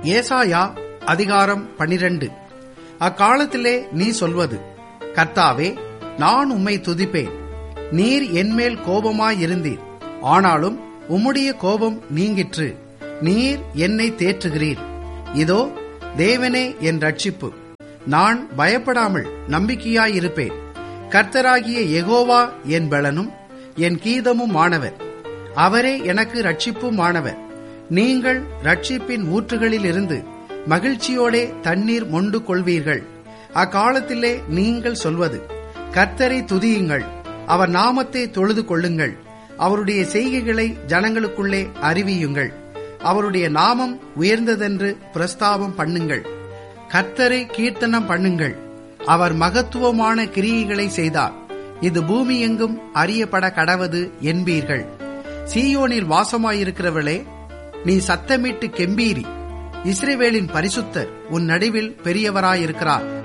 ஏசாயா அதிகாரம் பனிரெண்டு அக்காலத்திலே நீ சொல்வது கர்த்தாவே நான் உம்மை துதிப்பேன் நீர் என்மேல் கோபமாயிருந்தீர் ஆனாலும் உம்முடைய கோபம் நீங்கிற்று நீர் என்னை தேற்றுகிறீர் இதோ தேவனே என் ரட்சிப்பு நான் பயப்படாமல் நம்பிக்கையாயிருப்பேன் கர்த்தராகிய யெகோவா என் பலனும் என் கீதமும் ஆனவர் அவரே எனக்கு ரட்சிப்புமானவர் நீங்கள் ரட்சிப்பின் ஊற்றுகளிலிருந்து மகிழ்ச்சியோடே தண்ணீர் மொண்டு கொள்வீர்கள் அக்காலத்திலே நீங்கள் சொல்வது கர்த்தரை துதியுங்கள் அவர் நாமத்தை தொழுது கொள்ளுங்கள் அவருடைய செய்கைகளை ஜனங்களுக்குள்ளே அறிவியுங்கள் அவருடைய நாமம் உயர்ந்ததென்று பிரஸ்தாபம் பண்ணுங்கள் கர்த்தரை கீர்த்தனம் பண்ணுங்கள் அவர் மகத்துவமான கிரியைகளை செய்தார் இது பூமி எங்கும் அறியப்பட கடவது என்பீர்கள் சீயோனில் வாசமாயிருக்கிறவளே நீ சத்தமிட்டு கெம்பீரி இஸ்ரேவேலின் பரிசுத்தர் உன் நடுவில் பெரியவராயிருக்கிறார்